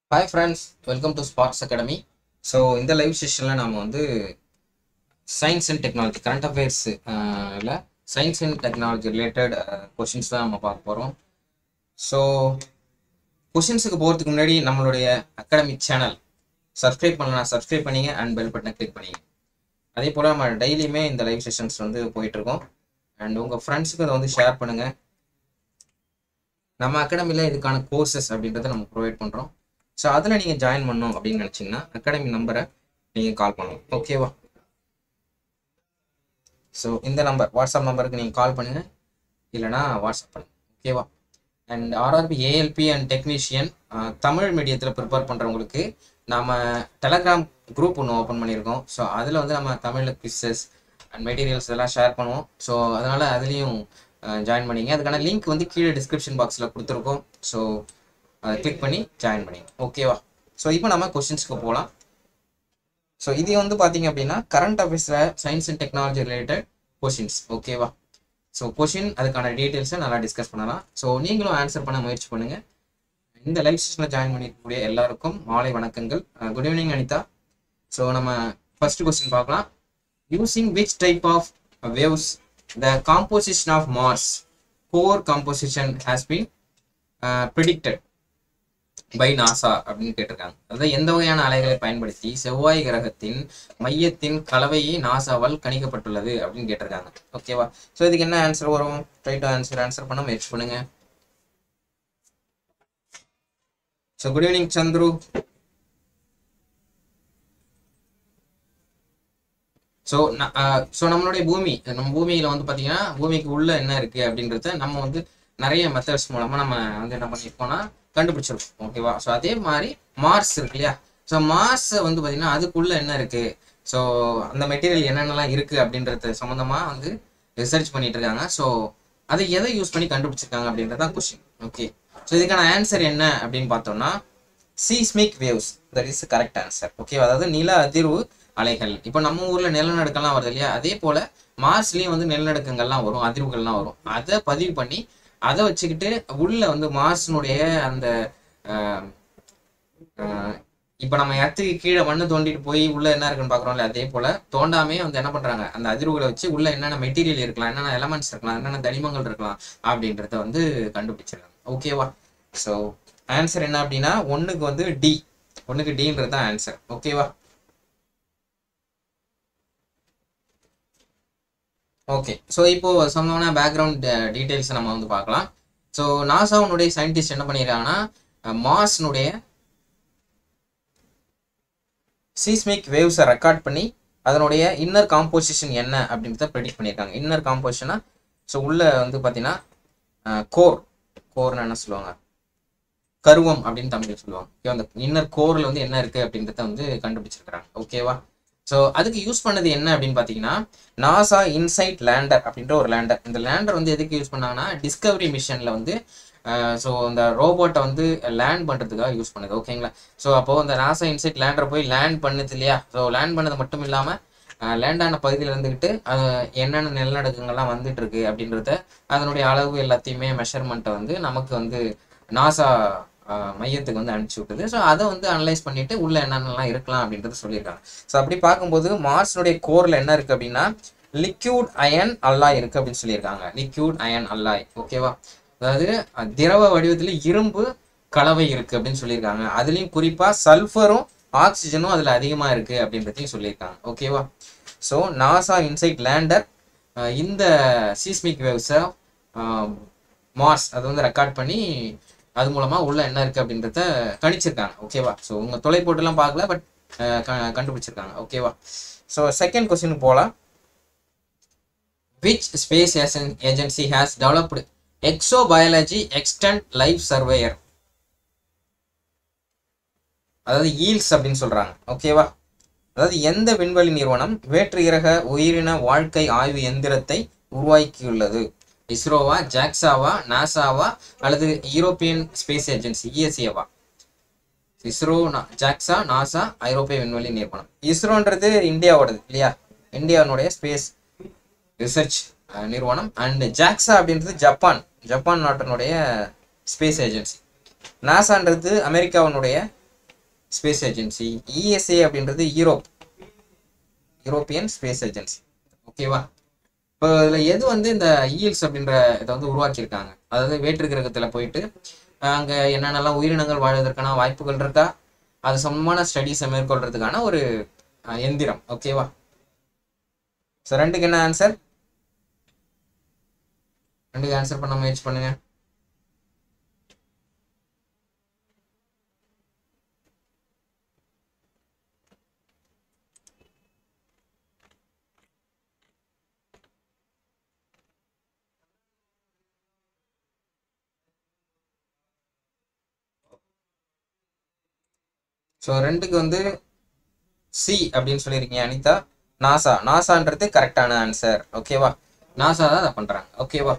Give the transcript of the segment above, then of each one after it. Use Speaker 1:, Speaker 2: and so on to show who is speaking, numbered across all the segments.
Speaker 1: Hi friends welcome to sports academy so இந்த live செஷனில் நாம் வந்து science and technology current affairs இல்லை science and technology related questions தான் நம்ம பார்க்க போகிறோம் ஸோ கொஷின்ஸுக்கு போகிறதுக்கு முன்னாடி நம்மளுடைய அகாடமி சேனல் சப்ஸ்கிரைப் பண்ணலாம் சப்ஸ்கிரைப் பண்ணிங்க அண்ட் பெல் பட்டனை கிளிக் பண்ணிங்க அதே போல் நம்ம டெய்லியுமே இந்த லைவ் செஷன்ஸ் வந்து போயிட்டுருக்கோம் அண்ட் உங்கள் ஃப்ரெண்ட்ஸுக்கு அதை வந்து ஷேர் பண்ணுங்கள் நம்ம அகாடமியில் இதுக்கான கோர்சஸ் அப்படின்றத நம்ம ப்ரொவைட் பண்ணுறோம் ஸோ அதில் நீங்கள் ஜாயின் பண்ணணும் அப்படின்னு நினச்சிங்கன்னா அகாடமி நம்பரை நீங்கள் கால் பண்ணலாம் ஓகேவா ஸோ இந்த நம்பர் வாட்ஸ்அப் நம்பருக்கு நீங்கள் கால் பண்ணுங்கள் இல்லைனா வாட்ஸ்அப் பண்ணுங்கள் ஓகேவா and RRB ALP and technician Tamil மீடியத்தில் ப்ரிப்பேர் பண்ணுறவங்களுக்கு நம்ம டெலகிராம் குரூப் ஒன்று ஓப்பன் பண்ணியிருக்கோம் ஸோ அதில் வந்து நம்ம தமிழில் குவிசஸ் அண்ட் மெட்டீரியல்ஸ் இதெல்லாம் ஷேர் பண்ணுவோம் ஸோ அதனால் அதுலேயும் ஜாயின் பண்ணிங்க அதுக்கான லிங்க் வந்து கீழே டிஸ்கிரிப்ஷன் பாக்ஸில் கொடுத்துருக்கோம் ஸோ அதை கிளிக் பண்ணி ஜாயின் பண்ணிங்க ஓகேவா ஸோ இப்போ நம்ம கொஷின்ஸ்க்கு போகலாம் ஸோ இது வந்து பார்த்தீங்க அப்படின்னா கரண்ட் அஃபேர்ஸில் science and technology related questions ஓகேவா ஸோ கொஷின் அதுக்கான டீட்டெயில்ஸை நல்லா டிஸ்கஸ் பண்ணலாம் ஸோ நீங்களும் ஆன்சர் பண்ண முயற்சி பண்ணுங்கள் இந்த லைவ் செஷனில் ஜாயின் பண்ணிருக்கக்கூடிய எல்லாருக்கும் மாலை வணக்கங்கள் குட் ஈவினிங் அனிதா ஸோ நம்ம ஃபர்ஸ்ட் கொஸ்டின் பார்க்கலாம் using which type of waves the composition of Mars core composition has been predicted by NASA அப்படின்னு கேட்டிருக்காங்க அதாவது எந்த வகையான அலைகளை பயன்படுத்தி செவ்வாய் கிரகத்தின் மையத்தின் கலவையை நாசாவால் கணிக்கப்பட்டுள்ளது அப்படின்னு கேட்டிருக்காங்க ஓகேவா ஸோ இதுக்கு என்ன ஆன்சர் வரும் ட்ரை டு ஆன்சர் ஆன்சர் பண்ண முயற்சி பண்ணுங்க so good evening Chandru so so நம்மளுடைய பூமி நம்ம பூமியில வந்து பார்த்தீங்கன்னா பூமிக்கு உள்ள என்ன இருக்கு அப்படின்றத நம்ம வந்து நிறைய மெத்தட்ஸ் மூலமா நம்ம வந்து என்ன பண்ணியிருக்கோம்னா கண்டுபிடிச்சிருக்கோம் ஓகேவா ஸோ அதே மாதிரி மார்ஸ் இருக்கு இல்லையா ஸோ மார்ஸ் வந்து பார்த்தீங்கன்னா அதுக்குள்ள என்ன இருக்கு ஸோ அந்த மெட்டீரியல் என்னென்னலாம் இருக்கு அப்படின்றது சம்மந்தமா வந்து ரிசர்ச் பண்ணிட்டு இருக்காங்க ஸோ அதை எதை யூஸ் பண்ணி கண்டுபிடிச்சிருக்காங்க அப்படின்றதான் கொஸ்டின் ஓகே ஸோ இதுக்கான ஆன்சர் என்ன அப்படின்னு பார்த்தோம்னா seismic waves that is correct answer okay அதாவது நில அதிர்வு அலைகள் இப்போ நம்ம ஊர்ல நிலநடுக்கம்லாம் வருது இல்லையா அதே போல மார்ஸ்லயும் வந்து நிலநடுக்கங்கள்லாம் வரும் அதிர்வுகள்லாம் வரும் அதை பதிவு பண்ணி அதை வச்சுக்கிட்டு உள்ள வந்து மார்ஸினுடைய அந்த இப்போ நம்ம இடத்துக்கு கீழே மண்ணு தோண்டிட்டு போய் உள்ள என்ன இருக்குன்னு பாக்குறோம்ல அதே போல தோண்டாமே வந்து என்ன பண்றாங்க அந்த அதிர்வுகளை வச்சு உள்ள என்னென்ன மெட்டீரியல் இருக்கலாம் என்னென்ன எலமெண்ட்ஸ் இருக்கலாம் என்னென்ன தனிமங்கள் இருக்கலாம் அப்படின்றத வந்து கண்டுபிடிச்சிருக்காங்க ஓகேவா ஸோ ஆன்சர் என்ன அப்படின்னா ஒன்னுக்கு வந்து டி ஒன்னுக்கு டின்றது தான் ஆன்சர் ஓகேவா ஓகே ஸோ இப்போ சம்பவமான பேக்ரவுண்ட் டீட்டெயில்ஸ் நம்ம வந்து பார்க்கலாம் ஸோ நாசாவுனுடைய சயின்டிஸ்ட் என்ன பண்ணியிருக்காங்கன்னா மார்ஸ்னுடைய சீஸ்மிக் வேவ்ஸை ரெக்கார்ட் பண்ணி அதனுடைய இன்னர் காம்போசிஷன் என்ன அப்படின்றத ப்ரெடிக்ட் பண்ணியிருக்காங்க இன்னர் காம்போசிஷனா ஸோ உள்ள வந்து பார்த்தீங்கன்னா கோர் கோர்னு என்ன சொல்லுவாங்க கருவம் அப்படின்னு தமிழில் சொல்லுவாங்க அந்த இன்னர் கோரில் வந்து என்ன இருக்குது அப்படின்றத வந்து கண்டுபிடிச்சிருக்கிறாங்க ஓகேவா ஸோ அதுக்கு யூஸ் பண்ணது என்ன அப்படின்னு பார்த்தீங்கன்னா நாசா இன்சைட் லேண்டர் அப்படின்ற ஒரு லேண்டர் இந்த லேண்டர் வந்து எதுக்கு யூஸ் பண்ணாங்கன்னா டிஸ்கவரி மிஷனில் வந்து ஸோ இந்த ரோபோட்டை வந்து லேண்ட் பண்ணுறதுக்காக யூஸ் பண்ணுது ஓகேங்களா ஸோ அப்போது இந்த நாசா இன்சைட் லேண்டர் போய் லேண்ட் பண்ணுது இல்லையா ஸோ லேண்ட் பண்ணது மட்டும் இல்லாமல் லேண்டான பகுதியில் இருந்துக்கிட்டு அது என்னென்ன நிலநடுக்கங்கள்லாம் வந்துட்டு இருக்கு அப்படின்றத அதனுடைய அளவு எல்லாத்தையுமே மெஷர்மெண்ட்டை வந்து நமக்கு வந்து நாசா மையத்துக்கு வந்து அனுப்பிச்சி விட்டுது ஸோ அதை வந்து அனலைஸ் பண்ணிட்டு உள்ள என்னென்னலாம் இருக்கலாம் அப்படின்றத சொல்லியிருக்காங்க ஸோ அப்படி பார்க்கும்போது மார்ஸ்னுடைய கோரில் என்ன இருக்கு அப்படின்னா லிக்யூட் அயன் அல்லாய் இருக்கு அப்படின்னு சொல்லியிருக்காங்க லிக்யூட் அயன் அல்லாய் ஓகேவா அதாவது திரவ வடிவத்தில் இரும்பு கலவை இருக்கு அப்படின்னு சொல்லியிருக்காங்க அதுலேயும் குறிப்பாக சல்ஃபரும் ஆக்சிஜனும் அதில் அதிகமாக இருக்கு அப்படின்றதையும் சொல்லியிருக்காங்க ஓகேவா ஸோ நாசா இன்சைட் லேண்டர் இந்த சீஸ்மிக் வேவ்ஸை மார்ஸ் அதை வந்து ரெக்கார்ட் பண்ணி அது மூலமா உள்ள என்ன இருக்கு அப்படின்றத கணிச்சிருக்காங்க ஓகேவா ஸோ உங்க தொலைப்போட்டுலாம் பார்க்கல பட் கண்டுபிடிச்சிருக்காங்க ஓகேவா ஸோ செகண்ட் கொஸ்டின் போகலாம் which space agency has developed exo biology extant life surveyor அதாவது ஈல்ஸ் அப்படின்னு சொல்றாங்க ஓகேவா அதாவது எந்த விண்வெளி நிறுவனம் வேற்று கிரக உயிரின வாழ்க்கை ஆய்வு எந்திரத்தை உருவாக்கியுள்ளது இஸ்ரோவா ஜாக்ஸாவா நாசாவா அல்லது யூரோப்பியன் ஸ்பேஸ் ஏஜென்சி இஎஸ்ஏவா இஸ்ரோ ஜாக்ஸா நாசா ஐரோப்பிய விண்வெளி நிறுவனம் இஸ்ரோன்றது இந்தியாவோடது இல்லையா இந்தியாவுடைய ஸ்பேஸ் ரிசர்ச் நிறுவனம் அண்ட் ஜாக்ஸா அப்படின்றது ஜப்பான் ஜப்பான் நாட்டினுடைய ஸ்பேஸ் ஏஜென்சி நாசான்றது அமெரிக்காவினுடைய ஸ்பேஸ் ஏஜென்சி இஎஸ்ஏ அப்படின்றது யூரோப் யூரோப்பியன் ஸ்பேஸ் ஏஜென்சி ஓகேவா இப்போ இதில் எது வந்து இந்த ஈல்ஸ் அப்படின்ற இதை வந்து உருவாக்கியிருக்காங்க அதாவது வேற்று கிரகத்தில் போயிட்டு அங்கே என்னென்னலாம் உயிரினங்கள் வாழ்வதற்கான வாய்ப்புகள் இருக்கா அது சம்பந்தமான ஸ்டடீஸை மேற்கொள்றதுக்கான ஒரு அஹ், எந்திரம் ஓகேவா ஸோ ரெண்டுக்கு என்ன ஆன்சர் ரெண்டுக்கு ஆன்சர் பண்ண முயற்சி பண்ணுங்க ஸோ ரெண்டுக்கு வந்து சி அப்படின்னு சொல்லியிருக்கீங்க அனிதா நாசா நாசான்றது கரெக்டான ஆன்சர் ஓகேவா நாசா தான் அதை பண்றாங்க ஓகேவா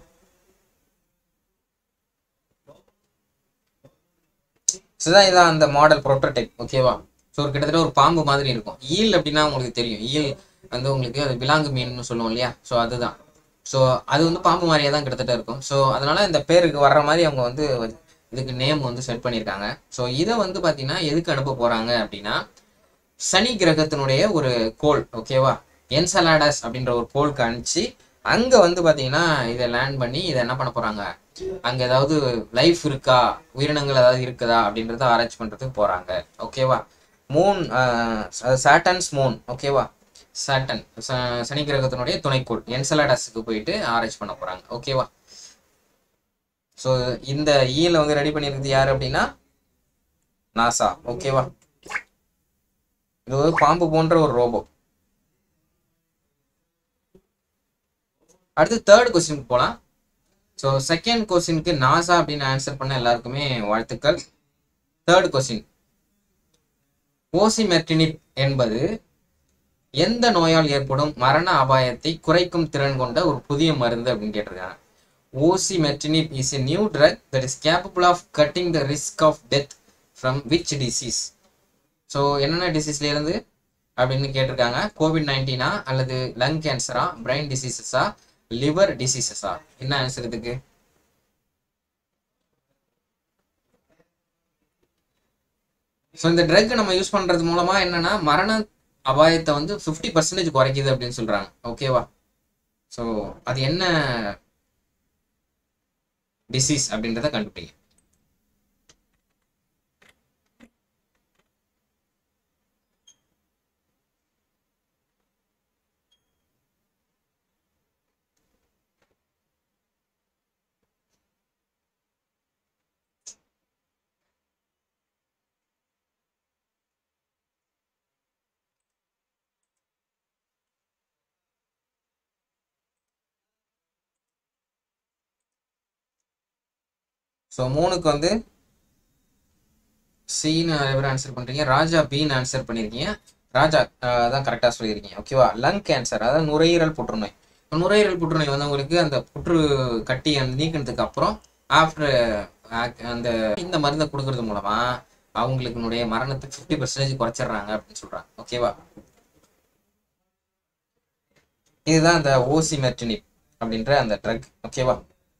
Speaker 1: இதுதான் இதான் அந்த மாடல் ப்ரோட்டோடைப் ஓகேவா ஸோ ஒரு கிட்டத்தட்ட ஒரு பாம்பு மாதிரி இருக்கும் ஈல் அப்படின்னா உங்களுக்கு தெரியும் ஈல் வந்து உங்களுக்கு அது விலாங்கு மீன்னு சொல்லுவோம் இல்லையா ஸோ அதுதான் ஸோ அது வந்து பாம்பு மாதிரியே தான் கிட்டத்தட்ட இருக்கும் ஸோ அதனால இந்த பேருக்கு வர்ற மாதிரி அவங்க வந்து இதுக்கு நேம் வந்து செட் பண்ணியிருக்காங்க ஸோ இதை வந்து பார்த்தீங்கன்னா எதுக்கு அனுப்ப போறாங்க அப்படின்னா சனி கிரகத்தினுடைய ஒரு கோள் ஓகேவா என்சலாடஸ் அப்படின்ற ஒரு கோளுக்கு அனுப்பிச்சு அங்க வந்து பாத்தீங்கன்னா இதை லேண்ட் பண்ணி இதை என்ன பண்ண போறாங்க அங்க ஏதாவது லைஃப் இருக்கா உயிரினங்கள் ஏதாவது இருக்குதா அப்படின்றத ஆராய்ச்சி பண்றதுக்கு போறாங்க ஓகேவா மூன் சாட்டன்ஸ் மூன் ஓகேவா சாட்டன் சனி கிரகத்தினுடைய துணைக்கோள் என்சலாடஸுக்கு போயிட்டு ஆராய்ச்சி பண்ண போறாங்க ஓகேவா ஸோ இந்த ஈல வந்து ரெடி பண்ணியிருக்கிறது யாரு அப்படின்னா நாசா ஓகேவா இது ஒரு பாம்பு போன்ற ஒரு ரோபோ அடுத்து தேர்ட் கொஸ்டினுக்கு போகலாம் ஸோ செகண்ட் கொஸ்டினுக்கு நாசா அப்படின்னு ஆன்சர் பண்ண எல்லாருக்குமே வாழ்த்துக்கள் தேர்ட் கொஸ்டின் ஓசிமெர்டினிப் என்பது எந்த நோயால் ஏற்படும் மரண அபாயத்தை குறைக்கும் திறன் கொண்ட ஒரு புதிய மருந்து அப்படின்னு கேட்டிருக்காங்க osimertinib is a new drug that is capable of cutting the risk of death from which disease so என்னென்ன டிசீஸ்ல இருந்து அப்படின்னு கேட்டிருக்காங்க கோவிட் நைன்டீனா அல்லது லங் கேன்சரா பிரெயின் டிசீசஸா லிவர் டிசீசஸா என்ன ஆன்சர் இதுக்கு ஸோ இந்த ட்ரக் நம்ம யூஸ் பண்றது மூலமா என்னன்னா மரண அபாயத்தை வந்து ஃபிஃப்டி பர்சன்டேஜ் குறைக்குது அப்படின்னு சொல்றாங்க ஓகேவா ஸோ அது என்ன டிசீஸ் அப்படின்றத கண்டுபிடிங்க ஸோ மூணுக்கு வந்து சின்னு நிறைய பேர் ஆன்சர் பண்றீங்க ராஜா பின்னு ஆன்சர் பண்ணியிருக்கீங்க ராஜா ஆஹ், தான் கரெக்டாக சொல்லியிருக்கீங்க ஓகேவா லங் கேன்சர் அதாவது நுரையீரல் புற்றுநோய் இப்ப நுரையீரல் புற்றுநோய் வந்து உங்களுக்கு அந்த புற்று கட்டி அந்த நீக்கினதுக்கு அப்புறம் ஆஃப்டர் அந்த இந்த மருந்தை கொடுக்கறது மூலமா அவங்களுக்குனுடைய மரணத்துக்கு ஃபிஃப்டி பர்சன்டேஜ் குறைச்சிடுறாங்க அப்படின்னு சொல்றாங்க ஓகேவா இதுதான் அந்த ஓசி மெர்டினிப் அப்படின்ற அந்த ட்ரக் ஓகேவா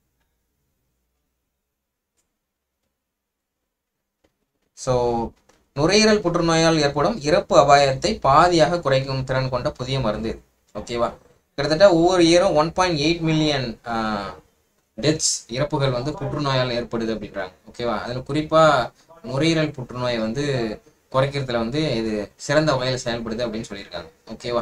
Speaker 1: ஸோ நுரையீரல் புற்றுநோயால் ஏற்படும் இறப்பு அபாயத்தை பாதியாக குறைக்கும் திறன் கொண்ட புதிய மருந்து இது ஓகேவா கிட்டத்தட்ட ஒவ்வொரு இயரும் one point eight million deaths இறப்புகள் வந்து புற்றுநோயால் ஏற்படுது அப்படின்றாங்க ஓகேவா அதில் குறிப்பாக நுரையீரல் புற்றுநோயை வந்து குறைக்கிறதுல வந்து இது சிறந்த வகையில் செயல்படுது அப்படின்னு சொல்லியிருக்காங்க ஓகேவா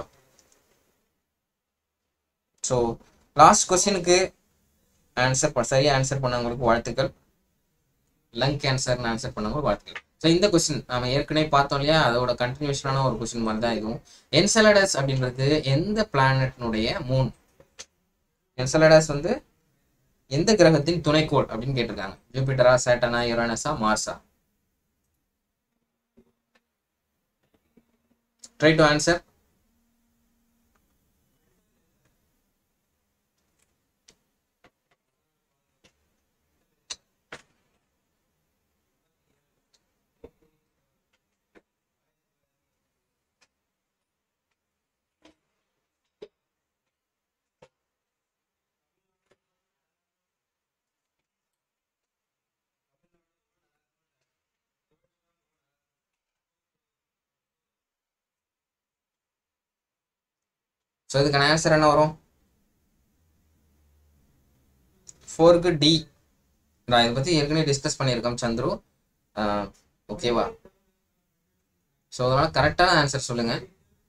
Speaker 1: ஸோ லாஸ்ட் கொஸ்டினுக்கு ஆன்சர் சரியா ஆன்சர் பண்ணவங்களுக்கு வாழ்த்துக்கள் லங் கேன்சர்னு ஆன்சர் பண்ணவங்க வாழ்த்துக்கள் ஸோ இந்த கொஸ்டின் நம்ம ஏற்கனவே பார்த்தோம் இல்லையா அதோட கண்டினியூஷனான ஒரு கொஸ்டின் மாதிரி தான் இதுவும் என்சலடஸ் அப்படின்றது எந்த பிளானட்னுடைய மூன் என்சலடஸ் வந்து எந்த கிரகத்தின் துணைக்கோள் அப்படின்னு கேட்டிருக்காங்க ஜூபிட்டரா சேட்டனா யுரானஸா மார்ஸா ட்ரை டு ஆன்சர் ஸோ இதுக்கான ஆன்சர் என்ன வரும் ஃபோருக்கு டி நான் இதை பற்றி ஏற்கனவே டிஸ்கஸ் பண்ணியிருக்கோம் சந்துரு ஓகேவா ஸோ அதனால் கரெக்டான ஆன்சர் சொல்லுங்கள்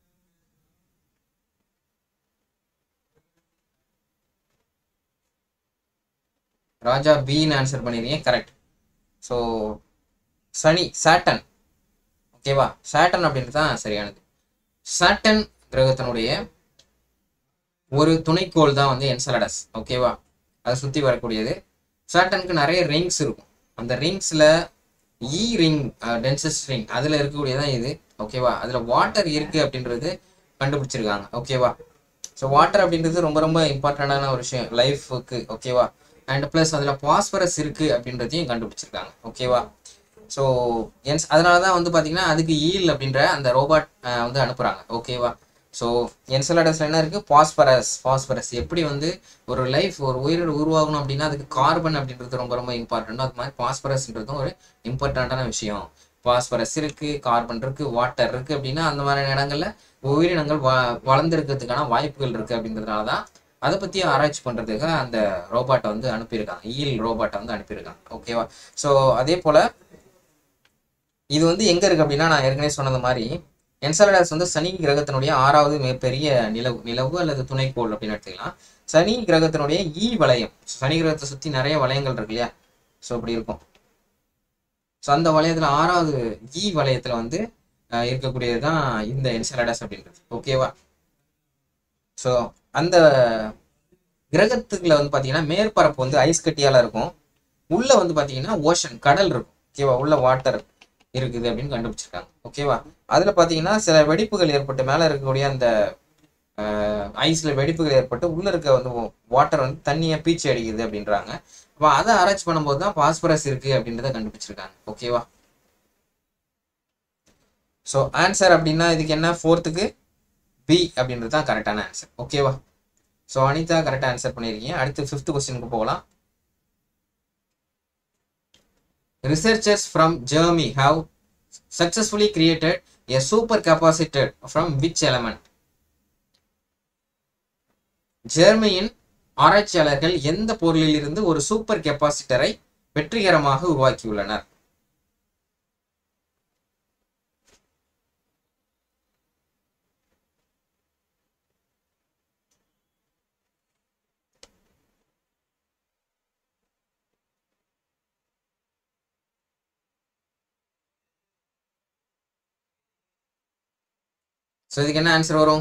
Speaker 1: ராஜா பின்னு ஆன்சர் பண்ணிருக்கீங்க கரெக்ட் ஸோ சனி சாட்டன் ஓகேவா சாட்டன் அப்படின்றது தான் சரியானது சாட்டன் கிரகத்தினுடைய ஒரு துணைக்கோள் தான் வந்து என்சலடஸ் ஓகேவா அதை சுற்றி வரக்கூடியது சாட்டனுக்கு நிறைய ரிங்ஸ் இருக்கும் அந்த ரிங்ஸில் இ ரிங் டென்சஸ் ரிங் அதில் இருக்கக்கூடியதான் இது ஓகேவா அதில் வாட்டர் இருக்குது அப்படின்றது கண்டுபிடிச்சிருக்காங்க ஓகேவா ஸோ வாட்டர் அப்படின்றது ரொம்ப ரொம்ப இம்பார்ட்டண்டான ஒரு விஷயம் லைஃபுக்கு ஓகேவா அண்ட் ப்ளஸ் அதில் பாஸ்பரஸ் இருக்குது அப்படின்றதையும் கண்டுபிடிச்சிருக்காங்க ஓகேவா ஸோ என்ஸ் அதனால தான் வந்து பார்த்தீங்கன்னா அதுக்கு ஈல் அப்படின்ற அந்த ரோபாட் வந்து அனுப்புகிறாங்க ஓகேவா ஸோ என்சலாடஸில் என்ன இருக்குது பாஸ்பரஸ் பாஸ்பரஸ் எப்படி வந்து ஒரு லைஃப் ஒரு உயிர் உருவாகணும் அப்படின்னா அதுக்கு கார்பன் அப்படின்றது ரொம்ப ரொம்ப இம்பார்ட்டன்ட் அது மாதிரி பாஸ்பரஸ்ன்றதும் ஒரு இம்பார்ட்டண்ட்டான விஷயம் பாஸ்பரஸ் இருக்குது கார்பன் இருக்குது வாட்டர் இருக்குது அப்படின்னா அந்த மாதிரியான இடங்கள்ல உயிரினங்கள் வ வளர்ந்துருக்கிறதுக்கான வாய்ப்புகள் இருக்குது அப்படின்றதுனால தான் அதை பற்றி ஆராய்ச்சி பண்ணுறதுக்காக அந்த ரோபாட்டை வந்து அனுப்பியிருக்காங்க ஈல் ரோபாட்டை வந்து அனுப்பியிருக்காங்க ஓகேவா ஸோ அதே போல் இது வந்து எங்கே இருக்குது அப்படின்னா நான் ஏற்கனவே சொன்னது மாதிரி என்சலடஸ் வந்து சனி கிரகத்தினுடைய ஆறாவது மிகப்பெரிய நிலவு நிலவு அல்லது துணைக்கோள் அப்படின்னு எடுத்துக்கலாம் சனி கிரகத்தினுடைய ஈ வளையம் சனி கிரகத்தை சுற்றி நிறைய வளையங்கள் இருக்கு இல்லையா ஸோ அப்படி இருக்கும் ஸோ அந்த வளையத்தில் ஆறாவது ஈ வளையத்தில் வந்து இருக்கக்கூடியது தான் இந்த என்சலடஸ் அப்படின்றது ஓகேவா ஸோ அந்த கிரகத்துக்குள்ள வந்து பார்த்தீங்கன்னா மேற்பரப்பு வந்து ஐஸ் கட்டியால இருக்கும் உள்ள வந்து பார்த்தீங்கன்னா ஓஷன் கடல் இருக்கும் ஓகேவா உள்ள வாட்டர் இருக்குது அப்படின்னு கண்டுபிடிச்சிருக்காங்க ஓகேவா அதில் பார்த்தீங்கன்னா சில வெடிப்புகள் ஏற்பட்டு மேலே இருக்கக்கூடிய அந்த ஐஸில் வெடிப்புகள் ஏற்பட்டு உள்ளே இருக்க வந்து வாட்டர் வந்து தண்ணியை பீச்சி அடிக்குது அப்படின்றாங்க அப்போ அதை ஆராய்ச்சி பண்ணும்போது தான் பாஸ்பரஸ் இருக்குது அப்படின்றத கண்டுபிடிச்சிருக்காங்க ஓகேவா ஸோ ஆன்சர் அப்படின்னா இதுக்கு என்ன ஃபோர்த்துக்கு பி அப்படின்றது தான் கரெக்டான ஆன்சர் ஓகேவா ஸோ அனிதா கரெக்டாக ஆன்சர் பண்ணியிருக்கீங்க அடுத்து ஃபிஃப்த் கொஸ்டினுக்கு போகலாம் researchers from Germany have successfully created a supercapacitor from which element? ஜெர்மனியின் ஆராய்ச்சியாளர்கள் எந்த பொருளில் இருந்து ஒரு சூப்பர் கெப்பாசிட்டரை வெற்றிகரமாக உருவாக்கியுள்ளனர் ஸோ இதுக்கு என்ன ஆன்சர் வரும்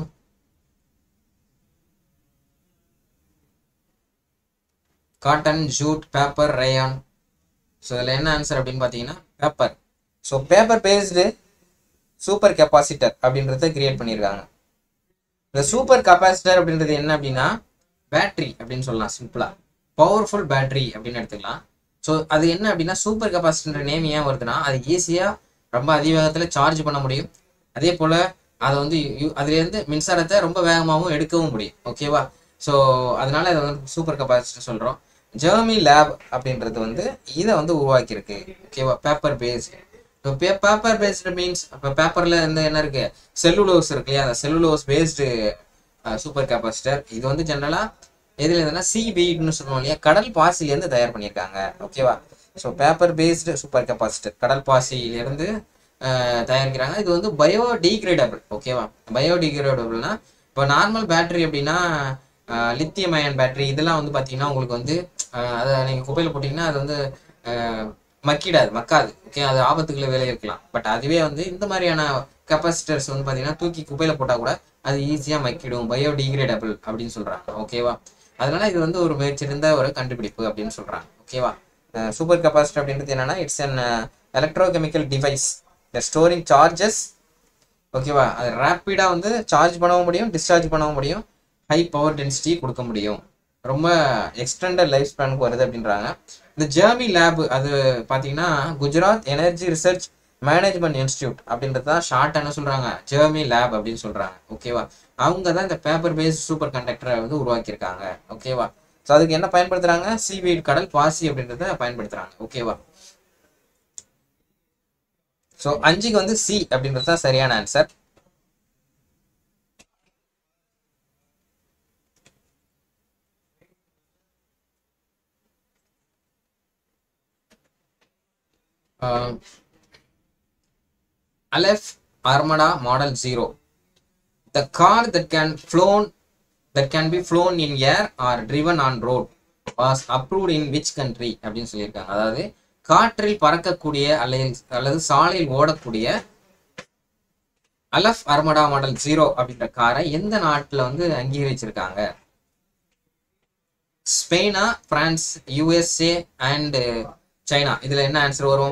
Speaker 1: cotton jute paper rayon so இதில் என்ன ஆன்சர் அப்படின்னு பார்த்தீங்கன்னா paper so paper based super capacitor அப்படின்றத கிரியேட் பண்ணியிருக்காங்க இந்த சூப்பர் கெப்பாசிட்டர் அப்படின்றது என்ன அப்படின்னா பேட்ரி அப்படின்னு சொல்லலாம் சிம்பிளாக பவர்ஃபுல் பேட்ரி அப்படின்னு எடுத்துக்கலாம் ஸோ அது என்ன அப்படின்னா சூப்பர் கெப்பாசிட்டர் நேம் ஏன் வருதுன்னா அது ஈஸியாக ரொம்ப அதிவேகத்தில் சார்ஜ் பண்ண முடியும் அதே போல் அதை வந்து அதுலேருந்து மின்சாரத்தை ரொம்ப வேகமாகவும் எடுக்கவும் முடியும் ஓகேவா ஸோ அதனால இதை வந்து சூப்பர் கெப்பாசிட்டர் சொல்கிறோம் ஜெர்மி லேப் அப்படின்றது வந்து இதை வந்து உருவாக்கியிருக்கு ஓகேவா பேப்பர் பேஸ்டு இப்போ பே பேப்பர் பேஸ்டு மீன்ஸ் இப்போ பேப்பரில் இருந்து என்ன இருக்கு செல்லுலோஸ் இருக்கு இல்லையா அந்த செல்லுலோஸ் பேஸ்டு சூப்பர் கெப்பாசிட்டர் இது வந்து ஜென்ரலாக எதுல இருந்துன்னா சி பீட்னு சொல்லுவோம் இல்லையா கடல் பாசிலேருந்து தயார் பண்ணியிருக்காங்க ஓகேவா so paper based super capacitor கடல் பாசியிலேருந்து தயாரிக்கிறாங்க இது வந்து பயோ டீக்ரேடபிள் ஓகேவா பயோ டீக்ரேடபிள்னா இப்போ நார்மல் பேட்டரி அப்படின்னா லித்தியம் அயன் பேட்டரி இதெல்லாம் வந்து பார்த்தீங்கன்னா உங்களுக்கு வந்து அதை நீங்கள் குப்பையில் போட்டிங்கன்னா அது வந்து மக்கிடாது மக்காது ஓகே அது ஆபத்துக்குள்ள விளைவிக்கலாம் பட் அதுவே வந்து இந்த மாதிரியான கெப்பாசிட்டர்ஸ் வந்து பார்த்தீங்கன்னா தூக்கி குப்பையில் போட்டால் கூட அது ஈஸியாக மக்கிடும் பயோ டீக்ரேடபிள் அப்படின்னு சொல்கிறாங்க ஓகேவா அதனால இது வந்து ஒரு மிகச்சிறந்த ஒரு கண்டுபிடிப்பு அப்படின்னு சொல்கிறாங்க ஓகேவா சூப்பர் கெப்பாசிட்டர் அப்படின்றது என்னன்னா it's an electrochemical device the storing charges ஓகேவா அது ரேப்பிடாக வந்து சார்ஜ் பண்ணவும் முடியும் டிஸ்சார்ஜ் பண்ணவும் முடியும் ஹை பவர் டென்சிட்டி கொடுக்க முடியும் ரொம்ப எக்ஸ்டெண்டட் லைஃப் ஸ்பேனுக்கு வருது அப்படின்றாங்க இந்த ஜெர்மி லேப் அது பார்த்தீங்கன்னா Gujarat energy research management institute அப்படின்றது தான் ஷார்ட் என்ன சொல்கிறாங்க ஜெர்மி லேப் அப்படின்னு சொல்கிறாங்க ஓகேவா அவங்க தான் இந்த பேப்பர் பேஸ்ட் சூப்பர் கண்டக்டரை வந்து உருவாக்கியிருக்காங்க ஓகேவா ஸோ அதுக்கு என்ன பயன்படுத்துகிறாங்க சீவீட் கடல் பாசி அப்படின்றத பயன்படுத்துகிறாங்க ஓகேவா ஸோ அஞ்சுக்கு வந்து சி அப்படின்றது தான் சரியான answer Alef armada model zero the car that can flown that can be flown in air are driven on road was approved in which country அப்படின்னு சொல்லியிருக்காங்க அதாவது காற்றில் பறக்கக்கூடிய அல்லது அல்லது சாலையில் ஓடக்கூடிய அலஃப் அர்மடா மாடல் ஜீரோ அப்படின்ற காரை எந்த நாட்டில் வந்து அங்கீகரிச்சிருக்காங்க ஸ்பெயினா பிரான்ஸ் யூஎஸ்ஏ அண்ட் சைனா இதுல என்ன ஆன்சர் வரும்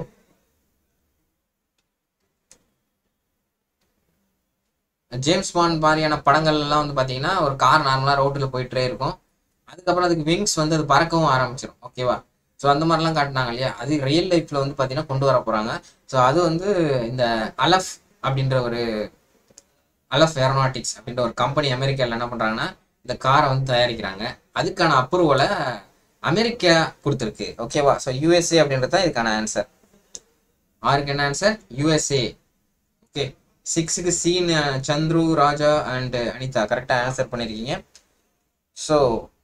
Speaker 1: ஜேம்ஸ் பாண்ட் மாதிரியான படங்கள் எல்லாம் வந்து பாத்தீங்கன்னா ஒரு கார் நார்மலா ரோட்டில் போயிட்டே இருக்கும் அதுக்கப்புறம் அதுக்கு விங்ஸ் வந்து அது பறக்கவும் ஆரம்பிச்சிடும் ஓகேவா ஸோ அந்த மாதிரிலாம் காட்டினாங்க இல்லையா அது ரியல் லைஃப்ல வந்து பாத்தீங்கன்னா கொண்டு வர போறாங்க ஸோ அது வந்து இந்த அலஃப் அப்படின்ற ஒரு அலஃப் ஏரோநாட்டிக்ஸ் அப்படின்ற ஒரு கம்பெனி அமெரிக்காவில் என்ன பண்றாங்கன்னா இந்த காரை வந்து தயாரிக்கிறாங்க அதுக்கான அப்ரூவலை அமெரிக்கா கொடுத்துருக்கு ஓகேவா ஸோ யூஎஸ்ஏ அப்படின்றது தான் இதுக்கான ஆன்சர் ஆருக்கு என்ன ஆன்சர் யூஎஸ்ஏ ஓகே சிக்ஸுக்கு சீன் சந்துரு ராஜா அண்ட் அனிதா கரெக்டாக ஆன்சர் பண்ணியிருக்கீங்க ஸோ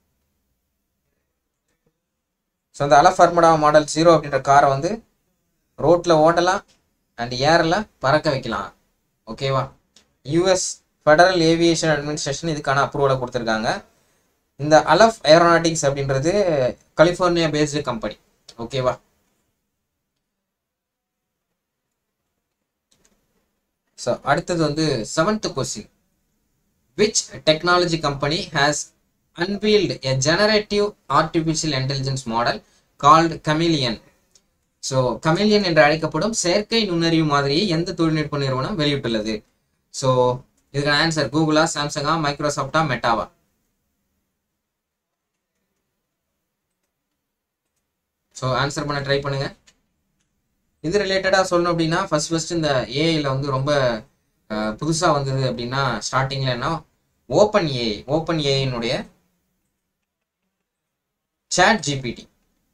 Speaker 1: ஸோ இந்த அலஃபர்மடா மாடல் ஜீரோ அப்படின்ற காரை வந்து ரோட்டில் ஓட்டலாம் அண்ட் ஏரில் பறக்க வைக்கலாம் ஓகேவா யூஎஸ் ஃபெடரல் ஏவியேஷன் அட்மினிஸ்ட்ரேஷன் இதுக்கான அப்ரூவலை கொடுத்துருக்காங்க இந்த அலஃப் ஏரோநாட்டிக்ஸ் அப்படின்றது கலிஃபோர்னியா பேஸ்டு கம்பெனி ஓகேவா ஸோ அடுத்தது வந்து seventh question which technology company has unveiled a generative artificial intelligence model called Chameleon so Chameleon என்று அழைக்கப்படும் செயற்கை நுண்ணறிவு மாதிரியை எந்த தொழில்நுட்ப நிறுவனம் வெளியிட்டுள்ளது ஸோ இதுக்கான ஆன்சர் கூகுளா சாம்சங்கா மைக்ரோசாஃப்டா மெட்டாவா ஸோ ஆன்சர் பண்ண ட்ரை பண்ணுங்க இது ரிலேட்டடாக சொல்லணும் அப்படின்னா ஃபர்ஸ்ட் ஃபர்ஸ்ட் இந்த ஏஐல வந்து ரொம்ப புதுசாக வந்தது அப்படின்னா ஸ்டார்டிங்கில் என்ன ஓப்பன் ஏஐ ஓப்பன் ஏஐனுடைய சாட் ஜிபிடி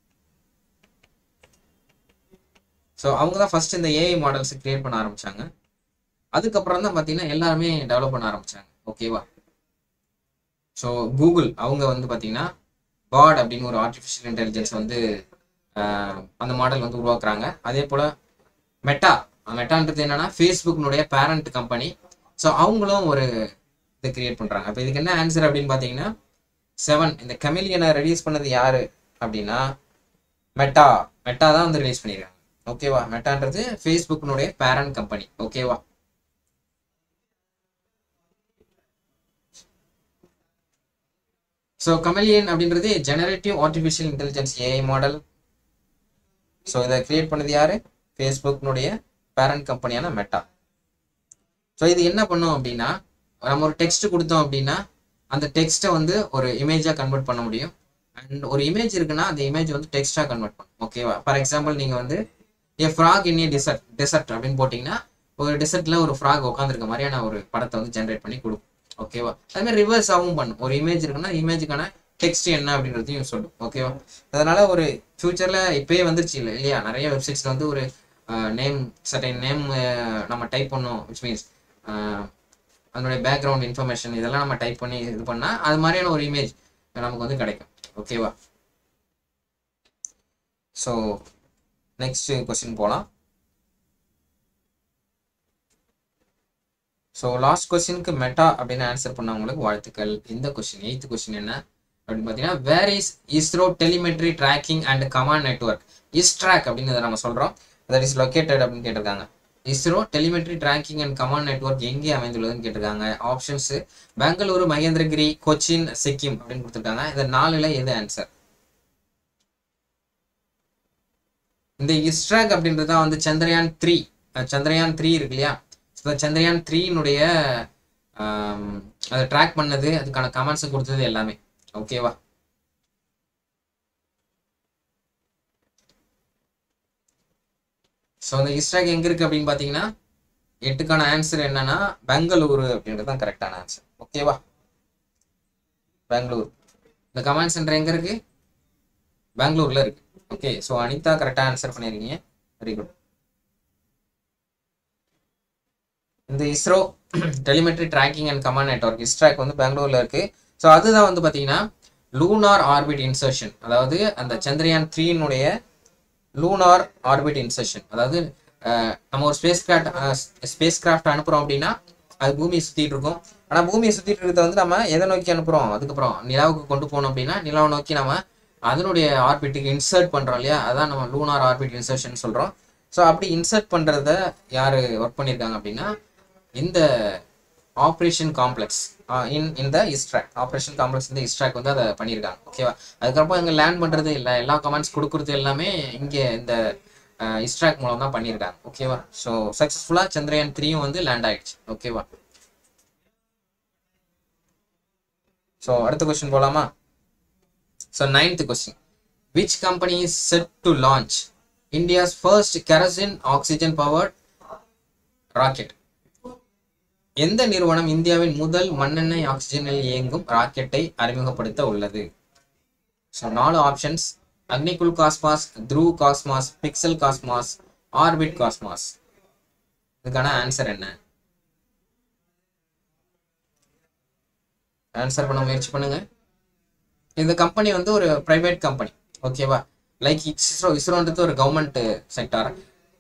Speaker 1: ஸோ அவங்க தான் ஃபர்ஸ்ட் இந்த ஏஐ மாடல்ஸ் கிரியேட் பண்ண ஆரம்பிச்சாங்க அதுக்கப்புறம் தான் பார்த்தீங்கன்னா எல்லாருமே டெவலப் பண்ண ஆரம்பிச்சாங்க ஓகேவா ஸோ கூகுள் அவங்க வந்து பார்த்தீங்கன்னா பாட் அப்படின்னு ஒரு ஆர்டிஃபிஷியல் இன்டெலிஜென்ஸ் வந்து அந்த மாடல் வந்து உருவாக்குறாங்க அதே போல் மெட்டா மெட்டான்றது என்னன்னா ஃபேஸ்புக்னுடைய பேரண்ட் கம்பெனி ஸோ அவங்களும் ஒரு இதை கிரியேட் பண்ணுறாங்க அப்போ இதுக்கு என்ன ஆன்சர் அப்படின்னு பார்த்தீங்கன்னா செவன் இந்த கமிலியனை ரிலீஸ் பண்ணது யாரு அப்படின்னா மெட்டா மெட்டா தான் வந்து ரிலீஸ் பண்ணியிருக்காங்க ஓகேவா மெட்டான்றது ஃபேஸ்புக்னுடைய பேரண்ட் கம்பெனி ஓகேவா ஸோ கமெலியன் அப்படின்றது generative artificial intelligence AI model so இதை கிரியேட் பண்ணது யாரு ஃபேஸ்புக்னுடைய பேரண்ட் கம்பெனியான மெட்டா ஸோ இது என்ன பண்ணும் அப்படின்னா நம்ம ஒரு டெக்ஸ்ட் கொடுத்தோம் அப்படின்னா அந்த டெக்ஸ்ட்டை வந்து ஒரு இமேஜாக கன்வெர்ட் பண்ண முடியும் அண்ட் ஒரு இமேஜ் இருக்குன்னா அந்த இமேஜ் வந்து டெக்ஸ்டாக கன்வெர்ட் பண்ணும் ஓகேவா ஃபார் எக்ஸாம்பிள் நீங்கள் வந்து a frog in a desert desert அப்படின்னு போட்டிங்கன்னா ஒரு டெசர்ட்டில் ஒரு ஃப்ராக் உட்காந்துருக்க மாதிரியான ஒரு படத்தை வந்து ஜென்ரேட் பண்ணி கொடுக்கும் ஓகேவா அது மாதிரி ரிவர்ஸாகவும் பண்ணும் ஒரு இமேஜ் இருக்குன்னா இமேஜுக்கான டெக்ஸ்ட் என்ன அப்படின்றதையும் சொல்லும் ஓகேவா அதனால ஒரு ஃபியூச்சரில் இப்பயே வந்துருச்சு இல்லை இல்லையா நிறைய வெப்சைட்ஸில் வந்து ஒரு நேம் சர்டைன் நேம் நம்ம டைப் பண்ணோம் விச் மீன்ஸ் அதனுடைய பேக்ரவுண்ட் இன்ஃபர்மேஷன் இதெல்லாம் நம்ம டைப் பண்ணி இது பண்ணால் அது மாதிரியான ஒரு இமேஜ் நமக்கு வந்து கிடைக்கும் ஓகேவா ஸோ நெக்ஸ்ட் கொஸ்டின் போகலாம் ஸோ லாஸ்ட் கொஸ்டினுக்கு மெட்டா அப்படின்னு ஆன்சர் பண்ணவங்களுக்கு வாழ்த்துக்கள் இந்த கொஸ்டின் எயித்து கொஸ்டின் என்ன அப்படின்னு பார்த்தீங்கன்னா where is ISRO telemetry tracking and command network ISTRAC அப்படின்னு நம்ம சொல்கிறோம் தட் இஸ் லொக்கேட்டட் அப்படின்னு கேட்டிருக்காங்க ISRO telemetry tracking and command network எங்கே அமைந்துள்ளதுன்னு கேட்டிருக்காங்க ஆப்ஷன்ஸ் பெங்களூரு மகேந்திரகிரி கொச்சின் சிக்கிம் அப்படின்னு கொடுத்துருக்காங்க இந்த நாலுல எது ஆன்சர் இந்த இஸ்ட்ராக் அப்படின்றது தான் வந்து சந்திரயான் த்ரீ சந்திரயான் த்ரீ இருக்கு இல்லையா ஸோ சந்திரயான் த்ரீனுடைய அதை ட்ராக் பண்ணது அதுக்கான கமெண்ட்ஸ் கொடுத்தது எல்லாமே ஓகேவா ஸோ அந்த இஸ்ட்ராக் எங்க இருக்கு அப்படின்னு பார்த்தீங்கன்னா எட்டுக்கான ஆன்சர் என்னன்னா பெங்களூரு அப்படின்றது தான் கரெக்டான ஆன்சர் ஓகேவா பெங்களூர் இந்த கமாண்ட் சென்டர் எங்க இருக்கு பெங்களூர்ல இருக்கு ஓகே ஸோ அனிதா கரெக்டாக ஆன்சர் பண்ணியிருக்கீங்க வெரி குட் இந்த ISRO telemetry tracking and command network ISTRAC வந்து பெங்களூர்ல இருக்கு ஸோ அதுதான் வந்து பார்த்தீங்கன்னா லூனார் ஆர்பிட் இன்சர்ஷன் அதாவது அந்த சந்திரயான் த்ரீனுடைய லூனார் ஆர்பிட் இன்செஷன் அதாவது அஹ், நம்ம ஒரு ஸ்பேஸ் கிராஃப்ட் ஸ்பேஸ் கிராஃப்ட் அனுப்புறோம் அப்படின்னா அது பூமியை சுத்திட்டு இருக்கும் ஆனா பூமியை சுத்திட்டு இருக்கிறத வந்து நம்ம எதை நோக்கி அனுப்புறோம் அதுக்கப்புறம் நிலாவுக்கு கொண்டு போனோம் அப்படின்னா நிலாவை நோக்கி நம்ம அதனுடைய ஆர்பிட்டுக்கு இன்சர்ட் பண்றோம் இல்லையா அதான் நம்ம லூனார் ஆர்பிட் இன்சர்ஷன் சொல்றோம் ஸோ அப்படி இன்சர்ட் பண்றத யாரு ஒர்க் பண்ணியிருக்காங்க அப்படின்னா இந்த ஆப்ரேஷன் காம்ப்ளெக்ஸ் இன் இந்த இஸ்ட்ராக் ஆப்ரேஷன் காம்ப்ளெக்ஸ் இந்த இஸ்ட்ராக் வந்து அதை பண்ணியிருக்காங்க ஓகேவா அதுக்கப்புறம் இங்கே லேண்ட் பண்ணுறது இல்லை எல்லா கமெண்ட்ஸ் கொடுக்குறது எல்லாமே இங்கே இந்த இஸ்ட்ராக் மூலம் தான் பண்ணியிருக்காங்க ஓகேவா ஸோ சக்ஸஸ்ஃபுல்லாக சந்திரயான் த்ரீயும் வந்து லேண்ட் ஆயிடுச்சு ஓகேவா ஸோ அடுத்த கொஸ்டின் போலாமா so ninth question which company is set to launch India's first kerosene oxygen powered rocket எந்த நிறுவனம் இந்தியாவின் முதல் மண்ணெண்ணெய் ஆக்சிஜனில் இயங்கும் ராக்கெட்டை அறிமுகப்படுத்த உள்ளது ஸோ நாலு ஆப்ஷன்ஸ் அக்னிகுல் காஸ்மாஸ் த்ரூ காஸ்மாஸ் பிக்சல் காஸ்மாஸ் ஆர்பிட் காஸ்மாஸ் இதுக்கான ஆன்சர் என்ன ஆன்சர் பண்ண முயற்சி பண்ணுங்க இந்த கம்பெனி வந்து ஒரு பிரைவேட் கம்பெனி ஓகேவா லைக் இஸ்ரோ இஸ்ரோன்றது ஒரு கவர்மெண்ட் செக்டார்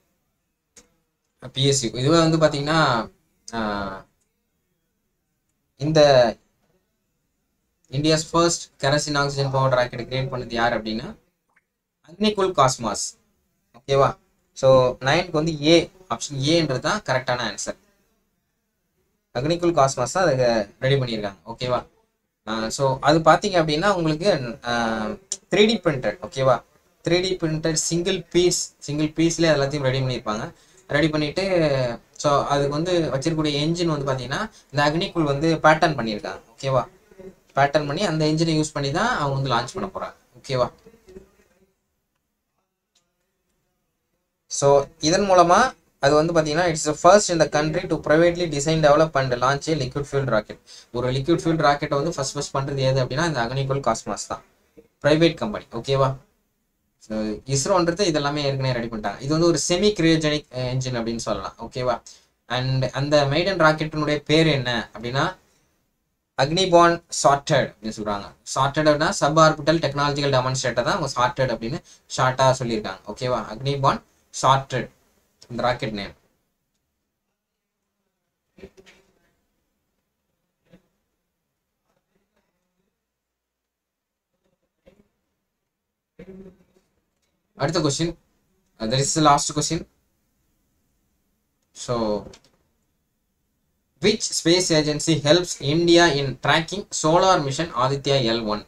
Speaker 1: பிஎஸ்சி இதுவே வந்து பார்த்தீங்கன்னா ஆஹ், இந்த India's first kerosene oxygen power rocket create பண்ணது யார் அப்படின்னா அக்னிகுல் காஸ்மாஸ் ஓகேவா ஸோ நைனுக்கு வந்து ஏ ஆப்ஷன் ஏன்றது தான் கரெக்டான ஆன்சர் அக்னிகுல் காஸ்மாஸ் தான் அதை ரெடி பண்ணியிருக்காங்க ஓகேவா ஸோ அது பார்த்தீங்க அப்படின்னா உங்களுக்கு த்ரீ டி பிரிண்டட் ஓகேவா three D printed single piece single பீஸ்லேயே எல்லாத்தையும் ரெடி பண்ணியிருப்பாங்க ரெடி பண்ணிட்டு ஸோ அதுக்கு வந்து வச்சிருக்கக்கூடிய என்ஜின் வந்து பார்த்தீங்கன்னா இந்த அக்னிக்குள் வந்து பேட்டர்ன் பண்ணியிருக்காங்க ஓகேவா பேட்டர்ன் பண்ணி அந்த என்ஜினை யூஸ் பண்ணி தான் அவங்க வந்து லான்ச் பண்ண போறாங்க ஓகேவா ஸோ இதன் மூலமா அது வந்து பார்த்தீங்கன்னா இட்ஸ் ஃபர்ஸ்ட் இந்த country to privately design develop and launch a liquid fuel rocket ஒரு லிக்விட் ஃபியூல் ராக்கெட்டை வந்து ஃபர்ஸ்ட் ஃபர்ஸ்ட் பண்ணுறது எது அப்படின்னா இந்த அக்னிகுல் காஸ்மாஸ் தான் ப்ரைவேட் கம்பெனி ஓகேவா ஸோ இஸ்ரோன்றது இதெல்லாமே ஏற்கனவே ரெடி பண்ணிட்டாங்க இது வந்து ஒரு செமி கிரியோஜெனிக் என்ஜின் அப்படின்னு சொல்லலாம் ஓகேவா அண்ட் அந்த மெய்டன் ராக்கெட்டினுடைய பேர் என்ன அப்படின்னா அக்னிபான் சார்ட்டட் அப்படின்னு சொல்றாங்க சார்ட்டட் அப்படின்னா சப் ஆர்பிட்டல் டெக்னாலஜிக்கல் டெமான்ஸ்ட்ரேட்டர் தான் அவங்க சார்ட்டட் அப்படின்னு ஷார்ட்டா சொல்லியிருக்காங்க ஓகேவா அக்னிபான் சார்ட்டட் இந்த ராக்கெட் நேம் அடுத்த question that is last question so which space agency helps India in tracking solar mission Aditya L1?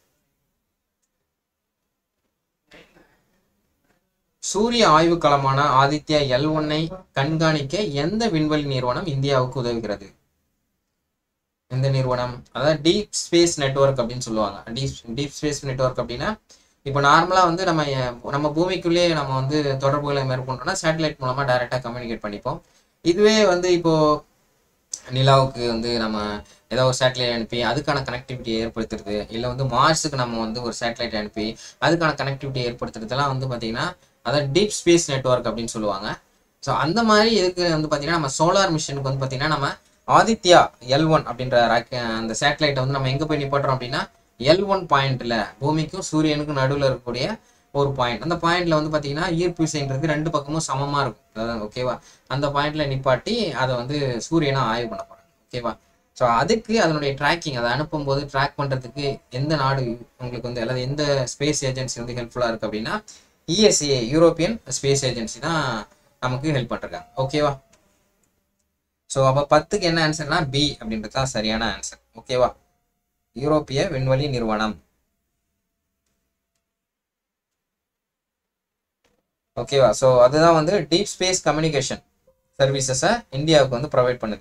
Speaker 1: சூரிய ஆய்வுக்களமான ஆதித்யா எல் ஒன்னை கண்காணிக்க எந்த விண்வெளி நிறுவனம் இந்தியாவுக்கு உதவுகிறது எந்த நிறுவனம் அதாவது டீப் ஸ்பேஸ் நெட்வொர்க் அப்படின்னு சொல்லுவாங்க டீப் டீப் ஸ்பேஸ் நெட்வொர்க் அப்படின்னா இப்போ நார்மலாக வந்து நம்ம அஹ், நம்ம பூமிக்குள்ளேயே நம்ம வந்து தொடர்புகளை மேற்கொண்டோம்னா சேட்டலைட் மூலமா டைரெக்டாக கம்யூனிகேட் பண்ணிப்போம் இதுவே வந்து இப்போ நிலாவுக்கு வந்து நம்ம ஏதோ ஒரு சேட்டலைட் அனுப்பி அதுக்கான கனெக்டிவிட்டி ஏற்படுத்துறது இல்லை வந்து மார்ஸுக்கு நம்ம வந்து ஒரு சேட்டலைட் அனுப்பி அதுக்கான கனெக்டிவிட்டி ஏற்படுத்துறதுலாம் வந்து பார்த்தீங்கன்னா அதான் டீப் ஸ்பேஸ் நெட்வொர்க் அப்படின்னு சொல்லுவாங்க ஸோ அந்த மாதிரி இதுக்கு வந்து பார்த்தீங்கன்னா நம்ம சோலார் மிஷனுக்கு வந்து பார்த்தீங்கன்னா நம்ம ஆதித்யா எல் ஒன் அப்படின்ற ராக்க- அந்த சேட்டலைட்டை வந்து நம்ம எங்கே போய் நிப்பாட்டுறோம் அப்படின்னா எல் ஒன் பாயிண்ட்ல பூமிக்கும் சூரியனுக்கும் நடுவில் இருக்கக்கூடிய ஒரு பாயிண்ட் அந்த பாயிண்ட்ல வந்து பார்த்தீங்கன்னா ஈர்ப்பு விசைன்றது ரெண்டு பக்கமும் சமமாக இருக்கும் அதாவது ஓகேவா அந்த பாயிண்ட்ல நிப்பாட்டி அதை வந்து சூரியனை ஆய்வு பண்ண போறாங்க ஓகேவா ஸோ அதுக்கு அதனுடைய ட்ராக்கிங் அதை அனுப்பும்போது ட்ராக் பண்றதுக்கு எந்த நாடு உங்களுக்கு வந்து அல்லது எந்த ஸ்பேஸ் ஏஜென்சி வந்து ஹெல்ப்ஃபுல்லா இருக்கு அப்படின்னா இஎஸ்ஏ யூரோப்பியன் ஸ்பேஸ் ஏஜென்சி தான் நமக்கு ஹெல்ப் பண்ணிருக்காங்க ஓகேவா ஸோ அப்போ பத்துக்கு என்ன ஆன்சர்னா பி அப்படின்றது தான் சரியான ஆன்சர் ஓகேவா யூரோப்பிய விண்வெளி நிறுவனம் ஓகேவா ஸோ அதுதான் வந்து டீப் ஸ்பேஸ் கம்யூனிகேஷன் சர்வீசஸை இந்தியாவுக்கு வந்து ப்ரொவைட் பண்ணுது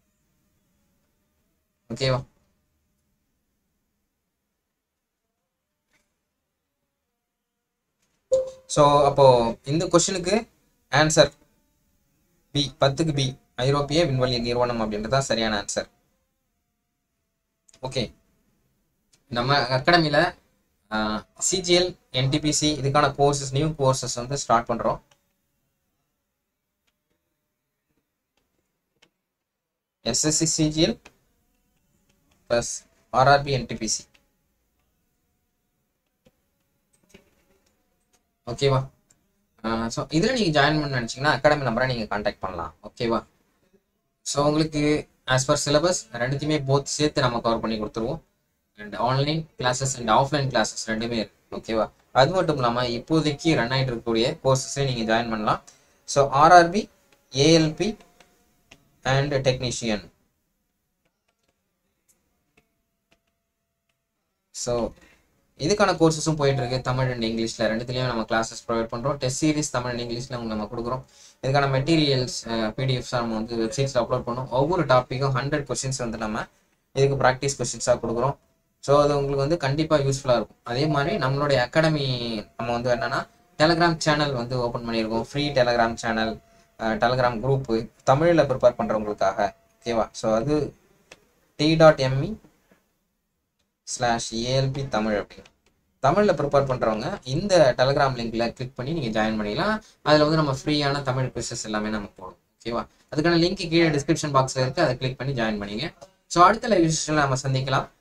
Speaker 1: ஓகேவா ஸோ அப்போ இந்த கொஸ்டினுக்கு ஆன்சர் பி பத்துக்கு பி ஐரோப்பிய விண்வெளி நிறுவனம் அப்படின்றது தான் சரியான ஆன்சர் ஓகே நம்ம அகாடமியில் சிஜிஎல் என்டிபிசி இதுக்கான கோர்சஸ் நியூ கோர்சஸ் வந்து ஸ்டார்ட் பண்ணுறோம் SSC CGL plus RRB NTPC ஓகேவா ஸோ இதில் நீங்கள் ஜாயின் பண்ண நினச்சிங்கன்னா அகாடமி நம்பரை நீங்கள் காண்டாக்ட் பண்ணலாம் ஓகேவா ஸோ உங்களுக்கு ஆஸ் பர் சிலபஸ் ரெண்டுத்தையுமே போத் சேர்த்து நம்ம கவர் பண்ணி கொடுத்துருவோம் and online classes and offline classes ரெண்டுமே இருக்கு ஓகேவா அது மட்டும் இல்லாமல் இப்போதைக்கு ரன் ஆகிட்டு இருக்கக்கூடிய கோர்சஸே நீங்கள் ஜாயின் பண்ணலாம் so RRB ALP and technician so இதுக்கான கோர்சஸும் போயிட்டு இருக்கு தமிழ் அண்ட் இங்கிலீஷில் ரெண்டுத்துலேயும் நம்ம கிளாஸஸ் ப்ரொவைட் பண்ணுறோம் டெஸ்ட் சீரிஸ் தமிழ் அண்ட் இங்கிலீஷில் உங்களுக்கு நம்ம கொடுக்குறோம் இதுக்கான மெட்டீரியல்ஸ் பிடிஎஃப்ஸாக நம்ம வந்து வெப்சைட்ஸில் அப்லோட் பண்ணோம் ஒவ்வொரு டாப்பிக்கும் ஹண்ட்ரட் கொஸ்டின்ஸ் வந்து நம்ம இதுக்கு ப்ராக்டிஸ் கொஸ்டின்ஸாக கொடுக்குறோம் ஸோ அது உங்களுக்கு வந்து கண்டிப்பாக யூஸ்ஃபுல்லாக இருக்கும் அதே மாதிரி நம்மளுடைய அகாடமி நம்ம வந்து என்னன்னா டெலகிராம் சேனல் வந்து ஓப்பன் பண்ணியிருக்கோம் free Telegram channel Telegram group தமிழில் ப்ரிப்பேர் பண்ணுறவங்களுக்காக ஓகேவா ஸோ அது T dot ME slash ALP Tamil அப்படின்னு தமிழில் ப்ரிப்பேர் பண்ணுறவங்க இந்த டெலகிராம் லிங்க்ல கிளிக் பண்ணி நீங்கள் ஜாயின் பண்ணிக்கலாம் அதில் வந்து நம்ம ஃப்ரீயான தமிழ் குவிசஸ் எல்லாமே நம்ம போடும் ஓகேவா அதுக்கான லிங்க் கீழே டிஸ்கிரிப்ஷன் பாக்ஸில் இருக்குது அதை கிளிக் பண்ணி ஜாயின் பண்ணிங்க ஸோ அடுத்த லைவ் செஷனில் நம்ம சந்திக்கலாம்